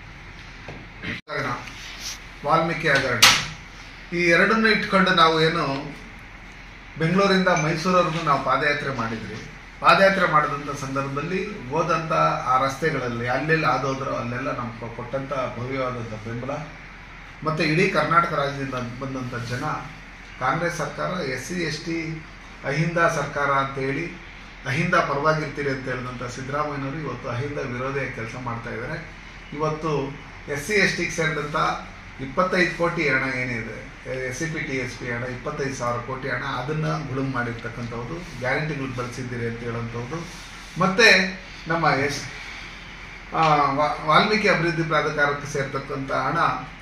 ಹಗರಣ, ವಾಲ್ಮೀಕಿ ಹಗರಣ ಈ ಎರಡನ್ನೂ ಇಟ್ಕೊಂಡು ನಾವು ಏನು ಬೆಂಗಳೂರಿಂದ ಮೈಸೂರವರೆಗೂ ನಾವು ಪಾದಯಾತ್ರೆ ಮಾಡಿದ್ರಿ ಪಾದಯಾತ್ರೆ ಮಾಡಿದಂಥ ಸಂದರ್ಭದಲ್ಲಿ ಹೋದಂಥ ಆ ರಸ್ತೆಗಳಲ್ಲಿ ಎಲ್ಲೆಲ್ಲಿ ಆದೋದ್ರೋ ಅಲ್ಲೆಲ್ಲ ನಮ್ಗೆ ಕೊಟ್ಟಂಥ ಭವ್ಯವಾದಂಥ ಬೆಂಬಲ ಮತ್ತು ಇಡೀ ಕರ್ನಾಟಕ ರಾಜ್ಯದಿಂದ ಬಂದಂಥ ಜನ ಕಾಂಗ್ರೆಸ್ ಸರ್ಕಾರ S C S T Ahinda ಸರ್ಕಾರ ಅಂತೇಳಿ ಅಹಿಂದ ಪರವಾಗಿರ್ತೀರಿ ಅಂತ ಹೇಳಿದಂಥ ಸಿದ್ದರಾಮಯ್ಯನವರು ಇವತ್ತು ಅಹಿಂದ ವಿರೋಧಿ ಕೆಲಸ ಮಾಡ್ತಾ ಇದ್ದಾರೆ ಇವತ್ತು ಎಸ್ ಸಿ ಎಸ್ ಟಿಗೆ ಸೇರಿದಂಥ ಇಪ್ಪತ್ತೈದು ಕೋಟಿ ಹಣ ಏನಿದೆ S C P T S P ಹಣ ಇಪ್ಪತ್ತೈದು ಸಾವಿರ ಕೋಟಿ ಹಣ ಅದನ್ನು ಗುಳುಂ ಮಾಡಿರ್ತಕ್ಕಂಥದ್ದು ಗ್ಯಾರಂಟಿಗಳು ಬಳಸಿದ್ದೀರಿ ಅಂತ ಹೇಳೋಂಥದ್ದು ಮತ್ತು ನಮ್ಮ ಎಸ್ ಆ, ವಾ- ವಾಲ್ಮೀಕಿ ಅಭಿವೃದ್ಧಿ ಪ್ರಾಧಿಕಾರಕ್ಕೆ ಸೇರ್ತಕ್ಕಂಥ ಹಣ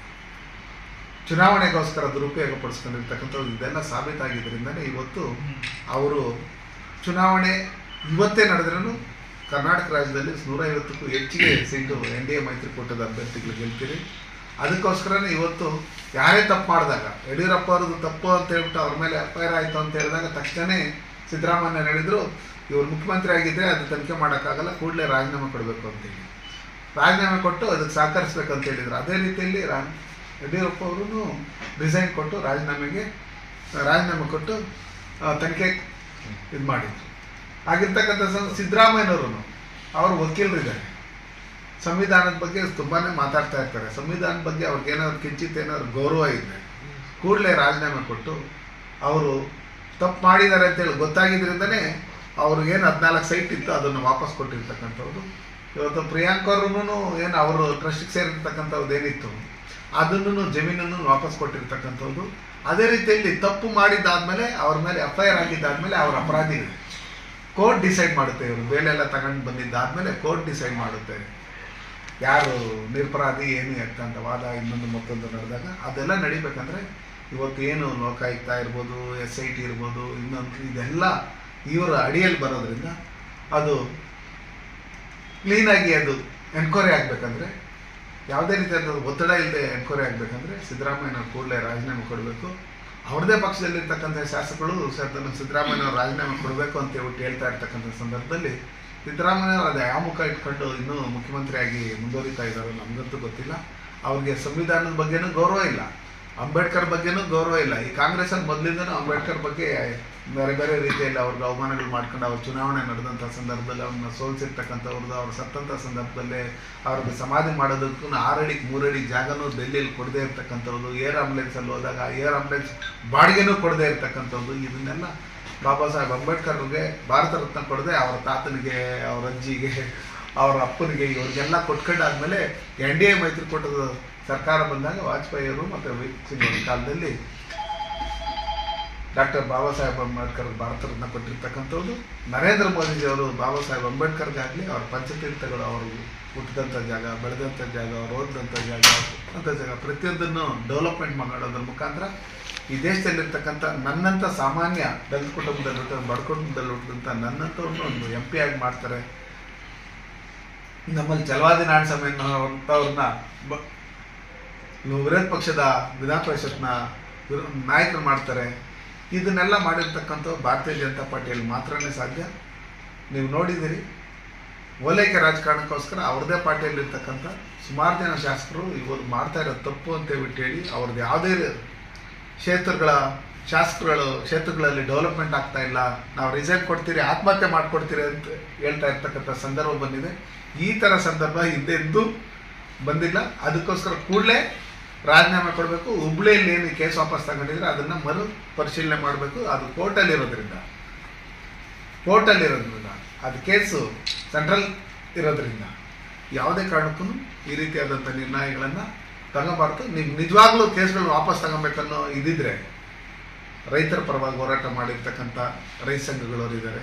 ಚುನಾವಣೆಗೋಸ್ಕರ ದುರುಪಯೋಗ ಪಡಿಸ್ಕೊಂಡಿರ್ತಕ್ಕಂಥದ್ದು ಇದೆಲ್ಲ ಸಾಬೀತಾಗಿದ್ದರಿಂದನೇ ಇವತ್ತು ಅವರು ಚುನಾವಣೆ ಇವತ್ತೇ ನಡೆದ್ರೂ ಕರ್ನಾಟಕ ರಾಜ್ಯದಲ್ಲಿ ನೂರೈವತ್ತಕ್ಕೂ ಹೆಚ್ಚಿಗೆ ಸೀಟು ಎನ್ ಡಿ ಎ ಮೈತ್ರಿಕೂಟದ ಅಭ್ಯರ್ಥಿಗಳು ಗೆಲ್ತೀರಿ ಅದಕ್ಕೋಸ್ಕರನೇ ಇವತ್ತು ಯಾರೇ ತಪ್ಪು ಮಾಡಿದಾಗ ಯಡಿಯೂರಪ್ಪ ಅವ್ರದ್ದು ತಪ್ಪು ಅಂತ ಹೇಳ್ಬಿಟ್ಟು ಅವ್ರ ಮೇಲೆ ಎಫ್ ಐ ಆರ್ ಆಯಿತು ಅಂತ ಹೇಳಿದಾಗ ತಕ್ಷಣವೇ ಸಿದ್ದರಾಮಯ್ಯ ಹೇಳಿದ್ರು ಇವ್ರು ಮುಖ್ಯಮಂತ್ರಿ ಆಗಿದ್ದರೆ ಅದು ತನಿಖೆ ಮಾಡೋಕ್ಕಾಗಲ್ಲ ಕೂಡಲೇ ರಾಜೀನಾಮೆ ಕೊಡಬೇಕು ಅಂತೇಳಿ ರಾಜೀನಾಮೆ ಕೊಟ್ಟು ಅದಕ್ಕೆ ಸಹಕರಿಸ್ಬೇಕು ಅಂತ ಹೇಳಿದ್ರು ಅದೇ ರೀತಿಯಲ್ಲಿ ರಾ ಯಡಿಯೂರಪ್ಪ ಅವರು ರಿಸೈನ್ ಕೊಟ್ಟು ರಾಜೀನಾಮೆಗೆ ರಾಜೀನಾಮೆ ಕೊಟ್ಟು ಆ, ತನಿಖೆ ಇದು ಮಾಡಿದ್ರು ಆಗಿರ್ತಕ್ಕಂಥ ಸ- ಸಿದ್ದರಾಮಯ್ಯನವರು ಅವರು ವಕೀಲರಿದ್ದಾರೆ ಸಂವಿಧಾನದ ಬಗ್ಗೆ ತುಂಬಾ ಮಾತಾಡ್ತಾ ಇರ್ತಾರೆ ಸಂವಿಧಾನದ ಬಗ್ಗೆ ಅವ್ರಿಗೇನಾದ್ರು ಕಿಂಚಿತ್ ಏನಾದ್ರು ಗೌರವ ಇದೆ ಕೂಡಲೇ ರಾಜೀನಾಮೆ ಕೊಟ್ಟು ಅವರು ತಪ್ಪು ಮಾಡಿದ್ದಾರೆ ಅಂತೇಳಿ ಗೊತ್ತಾಗಿದ್ರಿಂದನೇ ಅವ್ರಿಗೇನು ಹದಿನಾಲ್ಕು ಸೈಟ್ ಇತ್ತು ಅದನ್ನು ವಾಪಸ್ ಕೊಟ್ಟಿರ್ತಕ್ಕಂಥವ್ರು ಇವತ್ತು ಪ್ರಿಯಾಂಕ್ ಅವ್ರೂ ಏನು ಅವರು ಟ್ರಸ್ಟಿಗೆ ಸೇರಿರ್ತಕ್ಕಂಥದ್ದು ಏನಿತ್ತು ಅದನ್ನು ಜಮೀನನ್ನು ವಾಪಸ್ ಕೊಟ್ಟಿರ್ತಕ್ಕಂಥದ್ದು ಅದೇ ರೀತಿಯಲ್ಲಿ ತಪ್ಪು ಮಾಡಿದ್ದಾದ್ಮೇಲೆ ಅವ್ರ ಮೇಲೆ ಎಫ್ ಐ ಆರ್ ಆಗಿದ್ದಾದ್ಮೇಲೆ ಅವ್ರ ಅಪರಾಧಿಗಳು ಕೋರ್ಟ್ ಡಿಸೈಡ್ ಮಾಡುತ್ತೆ ಇವರು ಬೇಲೆಲ್ಲ ತಗೊಂಡು ಬಂದಿದ್ದಾದ್ಮೇಲೆ ಕೋರ್ಟ್ ಡಿಸೈಡ್ ಮಾಡುತ್ತೆ ಯಾರು ನಿರಪರಾಧಿ ಏನು ಎತ್ತ ಅಂತ ವಾದ ಇನ್ನೊಂದು ಮತ್ತೊಂದು ನಡೆದಾಗ ಅದೆಲ್ಲ ನಡಿಬೇಕಂದ್ರೆ ಇವತ್ತು ಏನು ಲೋಕಾಯುಕ್ತ ಇರ್ಬೋದು ಎಸ್ ಐ ಟಿ ಇರ್ಬೋದು ಇನ್ನೊಂದು ಇದೆಲ್ಲ ಇವರ ಅಡಿಯಲ್ಲಿ ಬರೋದ್ರಿಂದ ಅದು ಕ್ಲೀನಾಗಿ ಅದು ಎನ್ಕ್ವೈರಿ ಆಗಬೇಕಂದ್ರೆ ಯಾವುದೇ ರೀತಿಯಾದ ಒತ್ತಡ ಇಲ್ಲದೆ ಎನ್ಕ್ವೈರಿ ಆಗಬೇಕಂದ್ರೆ ಸಿದ್ದರಾಮಯ್ಯನ ಕೂಡಲೇ ರಾಜೀನಾಮೆ ಕೊಡಬೇಕು ಅವ್ರದ್ದೇ ಪಕ್ಷದಲ್ಲಿರ್ತಕ್ಕಂಥ ಶಾಸಕರು ಸದನ ಸಿದ್ದರಾಮಯ್ಯನವ್ರು ರಾಜೀನಾಮೆ ಕೊಡಬೇಕು ಅಂತ ಹೇಳ್ಬಿಟ್ಟು ಹೇಳ್ತಾ ಇರ್ತಕ್ಕಂಥ ಸಂದರ್ಭದಲ್ಲಿ ಸಿದ್ದರಾಮಯ್ಯ ಅದು ಯಾವ ಮುಖ ಇಟ್ಕೊಂಡು ಇನ್ನೂ ಮುಖ್ಯಮಂತ್ರಿಯಾಗಿ ಮುಂದುವರಿತಾ ಇದ್ದಾರೋ ನಮಗಂತೂ ಗೊತ್ತಿಲ್ಲ ಅವ್ರಿಗೆ ಸಂವಿಧಾನದ ಬಗ್ಗೆನೂ ಗೌರವ ಇಲ್ಲ ಅಂಬೇಡ್ಕರ್ ಬಗ್ಗೆನೂ ಗೌರವ ಇಲ್ಲ ಈ ಕಾಂಗ್ರೆಸ್ಸಲ್ಲಿ ಮೊದಲಿಂದನೂ ಅಂಬೇಡ್ಕರ್ ಬಗ್ಗೆ ಬೇರೆ ಬೇರೆ ರೀತಿಯಲ್ಲಿ ಅವ್ರಿಗೆ ಅವಮಾನಗಳು ಮಾಡ್ಕೊಂಡು ಅವ್ರ ಚುನಾವಣೆ ನಡೆದಂಥ ಸಂದರ್ಭದಲ್ಲಿ ಅವ್ರನ್ನ ಸೋಲಿಸಿರ್ತಕ್ಕಂಥವ್ರದ್ದು ಅವ್ರು ಸತ್ತಂಥ ಸಂದರ್ಭದಲ್ಲಿ ಅವ್ರಿಗೆ ಸಮಾಧಿ ಮಾಡೋದಕ್ಕೂ ಆರಡಿ ಮೂರಡಿ ಜಾಗನೂ ಡೆಲ್ಲಿಯಲ್ಲಿ ಕೊಡದೇ ಇರ್ತಕ್ಕಂಥವ್ರು ಏರ್ ಆಂಬುಲೆನ್ಸಲ್ಲಿ ಹೋದಾಗ ಏರ್ ಆಂಬುಲೆನ್ಸ್ ಬಾಡಿಗೆನೂ ಕೊಡದೇ ಇರ್ತಕ್ಕಂಥದ್ದು ಇದನ್ನೆಲ್ಲ ಬಾಬಾ ಸಾಹೇಬ್ ಅಂಬೇಡ್ಕರ್ಗೆ ಭಾರತ ರತ್ನ ಕೊಡದೆ ಅವರ ತಾತನಿಗೆ ಅವ್ರ ಅಜ್ಜಿಗೆ ಅವ್ರ ಅಪ್ಪನಿಗೆ ಇವ್ರಿಗೆಲ್ಲ ಕೊಟ್ಕೊಂಡಾದ್ಮೇಲೆ ಎನ್ ಡಿ ಎ ಮೈತ್ರಿಕೂಟದ ಸರ್ಕಾರ ಬಂದಾಗ ವಾಜಪೇಯಿ ಅವರು ಮತ್ತು ವಿ ಸಿಂಗ್ ಅವ್ರ ಕಾಲದಲ್ಲಿ ಡಾಕ್ಟರ್ ಬಾಬಾ ಸಾಹೇಬ್ ಅಂಬೇಡ್ಕರ್ ಭಾರತ ರತ್ನ ಕೊಟ್ಟಿರ್ತಕ್ಕಂಥದ್ದು ನರೇಂದ್ರ ಮೋದಿಜಿ ಅವರು ಬಾಬಾ ಸಾಹೇಬ್ ಅಂಬೇಡ್ಕರ್ಗಾಗಲಿ ಅವ್ರ ಪಂಚತೀರ್ಥಗಳು ಅವರು ಹುಟ್ಟಿದಂಥ ಜಾಗ ಬೆಳೆದಂಥ ಜಾಗ ಅವ್ರು ಓದಿದಂಥ ಜಾಗ ಅಂತ ಜಾಗ ಪ್ರತಿಯೊಂದನ್ನು ಡೆವಲಪ್ಮೆಂಟ್ ಮಾಡೋದ್ರ ಮುಖಾಂತರ ಈ ದೇಶದಲ್ಲಿರ್ತಕ್ಕಂಥ ನನ್ನಂಥ ಸಾಮಾನ್ಯ ದಲಿತ ಕುಟುಂಬದಲ್ಲಿ ಹುಟ್ಟಿದ ಬಡ ಕುಟುಂಬದಲ್ಲಿ ಹುಟ್ಟಿದಂಥ ನನ್ನಂಥವ್ರನ್ನ ಒಂದು ಎಂ ಪಿ ಆಗಿ ಮಾಡ್ತಾರೆ ನಮ್ಮಲ್ಲಿ ಚಲವಾದಿ ನಾರಾಯಣ ಅಂಥವ್ರನ್ನ ಬ ವಿರೋಧ ಪಕ್ಷದ ವಿಧಾನ ಪರಿಷತ್ನ ವಿರೋ- ನಾಯಕರು ಮಾಡ್ತಾರೆ ಇದನ್ನೆಲ್ಲ ಮಾಡಿರ್ತಕ್ಕಂಥ ಭಾರತೀಯ ಜನತಾ ಪಾರ್ಟಿಯಲ್ಲಿ ಮಾತ್ರನೇ ಸಾಧ್ಯ ನೀವು ನೋಡಿದಿರಿ ಓಲೈಕೆ ರಾಜಕಾರಣಕ್ಕೋಸ್ಕರ ಅವ್ರದ್ದೇ ಪಾರ್ಟಿಯಲ್ಲಿರ್ತಕ್ಕಂಥ ಸುಮಾರು ಜನ ಶಾಸಕರು ಇವರು ಮಾಡ್ತಾ ಇರೋದು ತಪ್ಪು ಅಂತ ಹೇಳ್ಬಿಟ್ಟು ಹೇಳಿ ಅವ್ರದ್ದು ಯಾವುದೇ ಕ್ಷೇತ್ರಗಳ ಶಾಸಕರುಗಳು ಕ್ಷೇತ್ರಗಳಲ್ಲಿ ಡೆವಲಪ್ಮೆಂಟ್ ಆಗ್ತಾ ಇಲ್ಲ ನಾವು ರಿಸೈನ್ ಕೊಡ್ತೀರಿ ಆತ್ಮಹತ್ಯೆ ಮಾಡ್ಕೊಡ್ತೀರಿ ಅಂತ ಹೇಳ್ತಾ ಇರ್ತಕ್ಕಂಥ ಸಂದರ್ಭ ಬಂದಿದೆ ಈ ಥರ ಸಂದರ್ಭ ಹಿಂದೆ ಎಂದೂ ಬಂದಿಲ್ಲ ಅದಕ್ಕೋಸ್ಕರ ಕೂಡಲೇ ರಾಜೀನಾಮೆ ಕೊಡಬೇಕು ಹುಬ್ಳಿಯಲ್ಲಿ ಏನು ಕೇಸ್ ವಾಪಸ್ ತಗೊಂಡಿದ್ರೆ ಅದನ್ನು ಮರು ಪರಿಶೀಲನೆ ಮಾಡಬೇಕು ಅದು ಕೋರ್ಟಲ್ಲಿ ಇರೋದ್ರಿಂದ ಕೋರ್ಟಲ್ಲಿ ಇರೋದ್ರಿಂದ ಅದು ಕೇಸು ಸೆಂಟ್ರಲ್ ಇರೋದ್ರಿಂದ ಯಾವುದೇ ಕಾರಣಕ್ಕೂ ಈ ರೀತಿಯಾದಂಥ ನಿರ್ಣಯಗಳನ್ನು ತಗೋಬಾರ್ದು ನೀವು ನಿಜವಾಗ್ಲೂ ಕೇಸ್ಗಳು ವಾಪಸ್ ತಗೊಬೇಕನ್ನೋ ಇದಿದ್ರೆ ರೈತರ ಪರವಾಗಿ ಹೋರಾಟ ಮಾಡಿರ್ತಕ್ಕಂಥ ರೈತ ಸಂಘಗಳವರು ಇದ್ದಾರೆ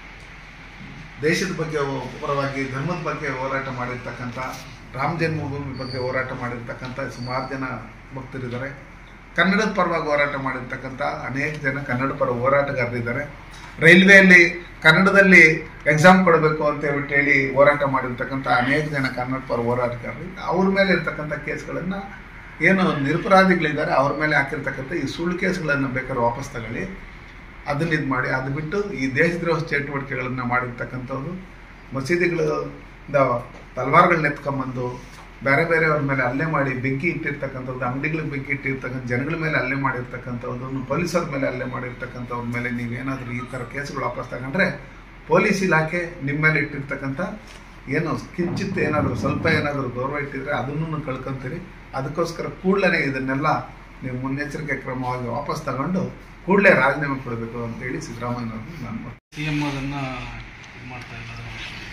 ದೇಶದ ಬಗ್ಗೆ ಹೋ- ಪರವಾಗಿ ಧರ್ಮದ ಬಗ್ಗೆ ಹೋರಾಟ ಮಾಡಿರ್ತಕ್ಕಂಥ ರಾಮ ಜನ್ಮಭೂಮಿ ಬಗ್ಗೆ ಹೋರಾಟ ಮಾಡಿರ್ತಕ್ಕಂಥ ಸುಮಾರು ಜನ ಭಕ್ತರಿದ್ದಾರೆ ಕನ್ನಡದ ಪರವಾಗಿ ಹೋರಾಟ ಮಾಡಿರ್ತಕ್ಕಂಥ ಅನೇಕ ಜನ ಕನ್ನಡ ಪರ ಹೋರಾಟಗಾರರಿದ್ದಾರೆ ರೈಲ್ವೆಯಲ್ಲಿ ಕನ್ನಡದಲ್ಲಿ ಎಕ್ಸಾಮ್ ಕೊಡಬೇಕು ಅಂತ ಹೇಳ್ಬಿಟ್ಟು ಹೇಳಿ ಹೋರಾಟ ಮಾಡಿರ್ತಕ್ಕಂಥ ಅನೇಕ ಜನ ಕನ್ನಡ ಪರ ಹೋರಾಟಗಾರರು ಅವ್ರ ಮೇಲೆ ಇರ್ತಕ್ಕಂಥ ಕೇಸ್ಗಳನ್ನು ಏನು ನಿರಪರಾಧಿಗಳಿದ್ದಾರೆ ಅವ್ರ ಮೇಲೆ ಹಾಕಿರ್ತಕ್ಕಂಥ ಈ ಸುಳ್ಳು ಕೇಸ್ಗಳನ್ನು ಬೇಕಾದ್ರೆ ವಾಪಸ್ ತಗೊಳ್ಳಿ ಅದನ್ನ ಇದು ಮಾಡಿ ಅದು ಬಿಟ್ಟು ಈ ದೇಶದ್ರೋಹ ಚಟುವಟಿಕೆಗಳನ್ನು ಮಾಡಿರ್ತಕ್ಕಂಥವ್ರು ಮಸೀದಿಗಳಿಂದ ತಲವಾರುಗಳನ್ನ ಎತ್ಕೊಂಬಂದು ಬೇರೆ ಬೇರೆಯವ್ರ ಮೇಲೆ ಹಲ್ಲೆ ಮಾಡಿ ಬೆಂಕಿ ಇಟ್ಟಿರ್ತಕ್ಕಂಥದ್ದು ಅಂಗಡಿಗಳಿಗೆ ಬೆಂಕಿ ಇಟ್ಟಿರ್ತಕ್ಕಂಥ ಜನಗಳ ಮೇಲೆ ಹಲ್ಲೆ ಮಾಡಿರ್ತಕ್ಕಂಥದ್ದು ಪೊಲೀಸರ ಮೇಲೆ ಹಲ್ಲೆ ಮಾಡಿರ್ತಕ್ಕಂಥವ್ರ ಮೇಲೆ ನೀವೇನಾದರೂ ಈ ಥರ ಕೇಸ್ಗಳು ವಾಪಸ್ ತಗೊಂಡ್ರೆ ಪೊಲೀಸ್ ಇಲಾಖೆ ನಿಮ್ಮ ಮೇಲೆ ಇಟ್ಟಿರ್ತಕ್ಕಂಥ ಏನು ಕಿಂಚಿತ್ ಏನಾದರೂ ಸ್ವಲ್ಪ ಏನಾದರೂ ಗೌರವ ಇಟ್ಟಿದ್ರೆ ಅದನ್ನು ಕಳ್ಕೊಂತೀರಿ ಅದಕ್ಕೋಸ್ಕರ ಕೂಡಲೇ ಇದನ್ನೆಲ್ಲ ನೀವು ಮುನ್ನೆಚ್ಚರಿಕೆ ಕ್ರಮವಾಗಿ ವಾಪಸ್ ತಗೊಂಡು ಕೂಡಲೇ ರಾಜೀನಾಮೆ ಕೊಡಬೇಕು ಅಂತೇಳಿ ಸಿದ್ದರಾಮಯ್ಯನವ್ರನ್ನ ನಾನು ಸಿ ಎಂ ಅದನ್ನ ಇದು ಮಾಡ್ತಾ ಇಲ್ಲ ಅದನ್ನ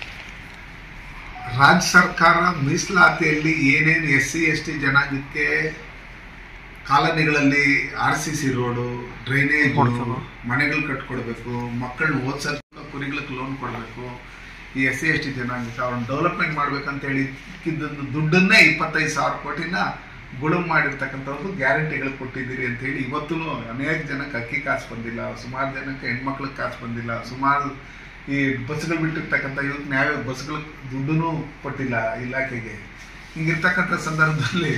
ರಾಜ್ಯ ಸರ್ಕಾರ ಮೀಸಲಾತಿಯಲ್ಲಿ ಏನೇನು ಎಸ್ ಸಿ ಎಸ್ ಟಿ ಜನಾಂಗಕ್ಕೆ ಕಾಲನಿಗಳಲ್ಲಿ R C C road drainage ಮನೆಗಳು ಕಟ್ಕೊಡ್ಬೇಕು ಮಕ್ಕಳನ್ನ ಓದ್ಸೋದಕ್ಕೆ ಕುರಿಗಳಿಗೆ ಲೋನ್ ಕೊಡಬೇಕು ಈ ಎಸ್ ಸಿ ಎಸ್ ಟಿ ಜನಾಂಗಕ್ಕೆ ಅವ್ರನ್ನ ಡೆವಲಪ್ಮೆಂಟ್ ಮಾಡ್ಬೇಕಂತ ಹೇಳಿ ಇಕ್ಕಿದ್ದೊಂದು ದುಡ್ಡನ್ನೇ ಇಪ್ಪತ್ತೈದು ಸಾವಿರ ಕೋಟಿನ ಗುಳುಂ ಮಾಡಿರ್ತಕ್ಕಂಥದ್ದು ಗ್ಯಾರಂಟಿಗಳು ಕೊಟ್ಟಿದ್ದೀರಿ ಅಂತ ಹೇಳಿ ಇವತ್ತೂ ಅನೇಕ ಜನಕ್ಕೆ ಅಕ್ಕಿ ಕಾಸು ಬಂದಿಲ್ಲ ಸುಮಾರು ಜನಕ್ಕೆ ಹೆಣ್ಮಕ್ಳಿಗೆ ಕಾಸು ಬಂದಿಲ್ಲ ಸುಮಾರು ಈ ಬಸ್ಗಳು ಬಿಟ್ಟಿರ್ತಕ್ಕಂಥ ಇವತ್ತು ನ್ಯಾಯ ಬಸ್ಗಳ ದುಡ್ಡೂ ಕೊಟ್ಟಿಲ್ಲ ಇಲಾಖೆಗೆ ಹಿಂಗಿರ್ತಕ್ಕಂಥ ಸಂದರ್ಭದಲ್ಲಿ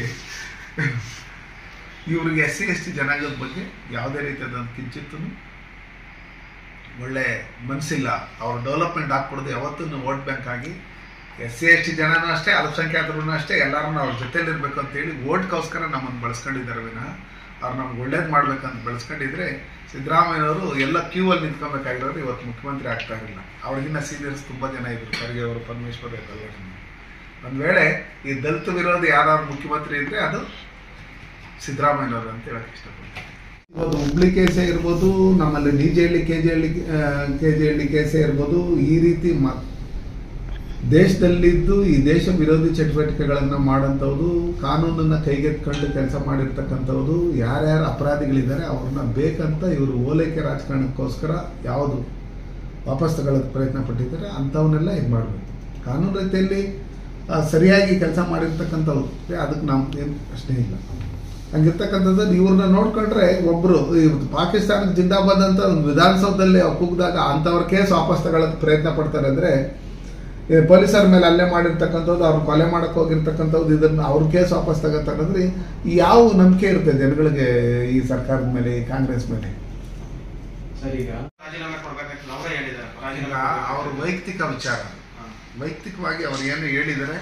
ಇವ್ರಿಗೆ ಎಸ್ ಸಿ ಎಸ್ ಟಿ ಜನಾಂಗದ ಬಗ್ಗೆ ಯಾವುದೇ ರೀತಿಯಾದ ಕಿಂಚಿತ್ತೂ ಒಳ್ಳೆ ಮನಸ್ಸಿಲ್ಲ ಅವ್ರ ಡೆವಲಪ್ಮೆಂಟ್ ಹಾಕ್ಕೊಡೋದು ಯಾವತ್ತೂ ವೋಟ್ ಬ್ಯಾಂಕ್ ಆಗಿ ಎಸ್ ಸಿ ಎಸ್ ಟಿ ಜನನೂ ಅಷ್ಟೇ ಅಲ್ಪಸಂಖ್ಯಾತರು ಅಷ್ಟೇ ಎಲ್ಲರೂ ಅವ್ರ ಜೊತೆಲಿರ್ಬೇಕು ಅಂತೇಳಿ ವೋಟ್ಗೋಸ್ಕರ ನಮ್ಮನ್ನು ಬಳಸ್ಕೊಂಡಿದ್ದಾರೆ ವಿನಃ ಅವ್ರು ನಮ್ಗೆ ಒಳ್ಳೇದು ಮಾಡ್ಬೇಕಂತ ಬೆಳೆಸ್ಕೊಂಡಿದ್ರೆ ಸಿದ್ದರಾಮಯ್ಯನವರು ಎಲ್ಲ ಕ್ಯೂ ಅಲ್ಲಿ ನಿಂತ್ಕೊಬೇಕಾಗಿರೋರು ಇವತ್ತು ಮುಖ್ಯಮಂತ್ರಿ ಆಗ್ತಾ ಇರಲಿಲ್ಲ ಅವ್ರಿಗಿನ್ನ ಸೀನಿಯರ್ಸ್ ತುಂಬ ಜನ ಇದ್ರು ಖರ್ಗೆ ಅವರು ಪರಮೇಶ್ವರ್ ಎಲ್ಲ ಒಂದು ವೇಳೆ ಈ ದಲಿತ ವಿರೋಧಿ ಯಾರು ಮುಖ್ಯಮಂತ್ರಿ ಇದ್ರೆ ಅದು ಸಿದ್ದರಾಮಯ್ಯನವರು ಅಂತ ಹೇಳಕ್ ಇಷ್ಟಪಡ್ತೀನಿ ಇವತ್ತು ಹುಬ್ಳಿ ಕೇಸೇ ಇರ್ಬೋದು ನಮ್ಮಲ್ಲಿ D J Halli K J Halli K J Halli ಕೇಸೇ ಇರ್ಬೋದು ಈ ರೀತಿ ಮ ದೇಶದಲ್ಲಿದ್ದು ಈ ದೇಶ ವಿರೋಧಿ ಚಟುವಟಿಕೆಗಳನ್ನು ಮಾಡೋಂಥವ್ದು ಕಾನೂನನ್ನು ಕೈಗೆತ್ಕೊಂಡು ಕೆಲಸ ಮಾಡಿರ್ತಕ್ಕಂಥವ್ದು ಯಾರ್ಯಾರು ಅಪರಾಧಿಗಳಿದ್ದಾರೆ ಅವ್ರನ್ನ ಬೇಕಂತ ಇವರು ಓಲೈಕೆ ರಾಜಕಾರಣಕ್ಕೋಸ್ಕರ ಯಾವುದು ವಾಪಸ್ ತಗೊಳ್ಳೋಕೆ ಪ್ರಯತ್ನ ಪಟ್ಟಿದ್ದಾರೆ ಅಂಥವನ್ನೆಲ್ಲ ಇದು ಮಾಡಬೇಕು ಕಾನೂನು ರೀತಿಯಲ್ಲಿ ಆ, ಸರಿಯಾಗಿ ಕೆಲಸ ಮಾಡಿರ್ತಕ್ಕಂಥವ್ರು ಅದಕ್ಕೆ ನಾವು ಏನು ಪ್ರಶ್ನೆ ಇಲ್ಲ ಹಂಗಿರ್ತಕ್ಕಂಥದ್ದು ಇವ್ರನ್ನ ನೋಡ್ಕೊಂಡ್ರೆ ಒಬ್ಬರು ಪಾಕಿಸ್ತಾನಕ್ಕೆ ಜಿಂದಾಬಾದ್ ಅಂತ ಒಂದು ವಿಧಾನಸೌಧದಲ್ಲಿ ಕೂಗಿದಾಗ ಅಂಥವ್ರ ಕೇಸ್ ವಾಪಸ್ ತಗೊಳ್ಳೋಕೆ ಪ್ರಯತ್ನ ಪಡ್ತಾರೆ ಅಂದರೆ ಪೊಲೀಸರ ಮೇಲೆ ಹಲ್ಲೆ ಮಾಡಿರ್ತಕ್ಕಂಥದ್ದು ಅವ್ರು ಕೊಲೆ ಮಾಡಕ್ಕೆ ಹೋಗಿರ್ತಕ್ಕಂಥದ್ದು ಇದನ್ನು ಅವ್ರ ಕೇಸ್ ವಾಪಸ್ ತಗೋತಾರೆ ಅಂದ್ರೆ ಯಾವ ನಂಬಿಕೆ ಇರುತ್ತೆ ಜನಗಳಿಗೆ ಈ ಸರ್ಕಾರದ ಮೇಲೆ ಈ ಕಾಂಗ್ರೆಸ್ ಮೇಲೆ ಸರ್ ಈಗ ರಾಜೀನಾಮೆ ಕೊಡ್ಬೇಕಂತ ಅವರೇ ಹೇಳಿದ್ದಾರೆ ಈಗ ರಾಜೀನಾಮೆ ಅವ್ರ ವೈಯಕ್ತಿಕ ವಿಚಾರ ಹಾ. ವೈಯಕ್ತಿಕವಾಗಿ ಅವ್ರು ಏನು ಹೇಳಿದರೆ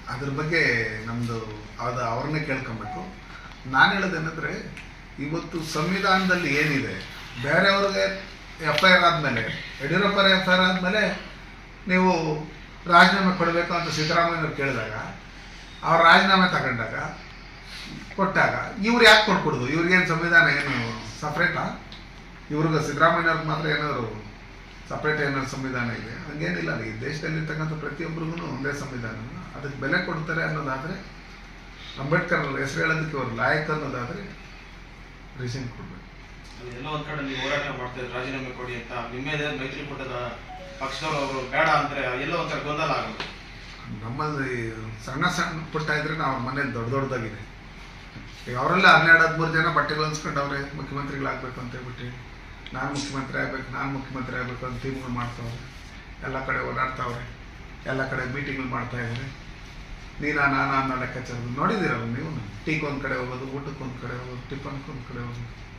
ಅದ್ರ ಬಗ್ಗೆ ನಮ್ಮದು ಅದು ಅವ್ರನ್ನೇ ಕೇಳ್ಕೊಬೇಕು ನಾನು ಹೇಳೋದೇನೆಂದರೆ ಇವತ್ತು ಸಂವಿಧಾನದಲ್ಲಿ ಏನಿದೆ ಬೇರೆಯವ್ರಿಗೆ ಎಫ್ ಐ ಆರ್ ಆದಮೇಲೆ ಯಡಿಯೂರಪ್ಪರ ಎಫ್ ಐ ಆರ್ ಆದಮೇಲೆ ನೀವು ರಾಜೀನಾಮೆ ಕೊಡಬೇಕು ಅಂತ ಸಿದ್ದರಾಮಯ್ಯವ್ರು ಕೇಳಿದಾಗ ಅವ್ರು ರಾಜೀನಾಮೆ ತಗೊಂಡಾಗ ಕೊಟ್ಟಾಗ ಇವ್ರು ಯಾಕೆ ಕೊಟ್ಕೊಡುದು ಇವ್ರಿಗೇನು ಸಂವಿಧಾನ ಏನು ಸಪ್ರೇಟಾ ಇವ್ರಿಗೆ ಸಿದ್ದರಾಮಯ್ಯವ್ರಿಗೆ ಮಾತ್ರ ಏನಾದ್ರು ಸಪ್ರೇಟ್ ಏನಾದ್ರು ಸಂವಿಧಾನ ಇದೆ ಹಂಗೇನಿಲ್ಲ ಈ ದೇಶದಲ್ಲಿರ್ತಕ್ಕಂಥ ಪ್ರತಿಯೊಬ್ಬರಿಗೂ ಒಂದೇ ಸಂವಿಧಾನ ಅದಕ್ಕೆ ಬೆಲೆ ಕೊಡ್ತಾರೆ ಅನ್ನೋದಾದರೆ ಅಂಬೇಡ್ಕರ್ ಹೆಸರು ಹೇಳೋದಕ್ಕೆ ಅವ್ರು ಲಾಯಕ್ ಅನ್ನೋದಾದರೆ ರೀಸನ್ ಕೊಡಬೇಕು ಅದು ಎಲ್ಲೋ ಒಂದ್ ಕಡೆ ನೀವು ಹೋರಾಟ ಮಾಡ್ತಾ ಇದ್ರೆ ರಾಜೀನಾಮೆ ಕೊಡಿ ಅಂತ ನಿಮ್ಮೇದೇ ಮೈತ್ರಿಕೂಟದ ಪಕ್ಷದವರು ಅವರು ಬೇಡ ಅಂದ್ರೆ ಎಲ್ಲೋ ಒಂಥರ ಗೊಂದಲ ಆಗುತ್ತೆ ನಮ್ಮಲ್ಲಿ ಸಣ್ಣ ಸಣ್ಣ ಪುಟ್ಟ ಇದ್ರೆ ನಾವು ಅವ್ರ ಮನೇಲಿ ದೊಡ್ಡ ದೊಡ್ಡದಾಗಿದೆ ಈಗ ಅವರೆಲ್ಲ ಹನ್ನೆರಡು ಹದಿಮೂರು ಜನ ಬಟ್ಟೆಗಳು ಹೊಂದ್ಸ್ಕೊಂಡವ್ರೆ ಮುಖ್ಯಮಂತ್ರಿಗಳಾಗಬೇಕು ಅಂತ ಹೇಳ್ಬಿಟ್ಟು ನಾನು ಮುಖ್ಯಮಂತ್ರಿ ಆಗ್ಬೇಕು ನಾನು ಮುಖ್ಯಮಂತ್ರಿ ಆಗಬೇಕು ಅಂತ ಟೀಮ್ಗಳು ಮಾಡ್ತಾವ್ರೆ ಎಲ್ಲ ಕಡೆ ಓಡಾಡ್ತಾವ್ರೆ ಎಲ್ಲ ಕಡೆ ಮೀಟಿಂಗ್ಗಳು ಮಾಡ್ತಾ ಇದ್ದಾರೆ ನೀನಾ ನಾನಾ ಅನ್ನೋ ಲೆಕ್ಕಾಚಾರ ನೋಡಿದ್ದೀರಲ್ಲ ನೀವು ಟೀಕ್ ಒಂದು ಕಡೆ ಹೋಗೋದು ಊಟಕ್ಕೆ ಒಂದು ಕಡೆ ಹೋಗೋದು ಟಿಫನ್ಗೆ ಒಂದು ಕಡೆ ಹೋಗೋದು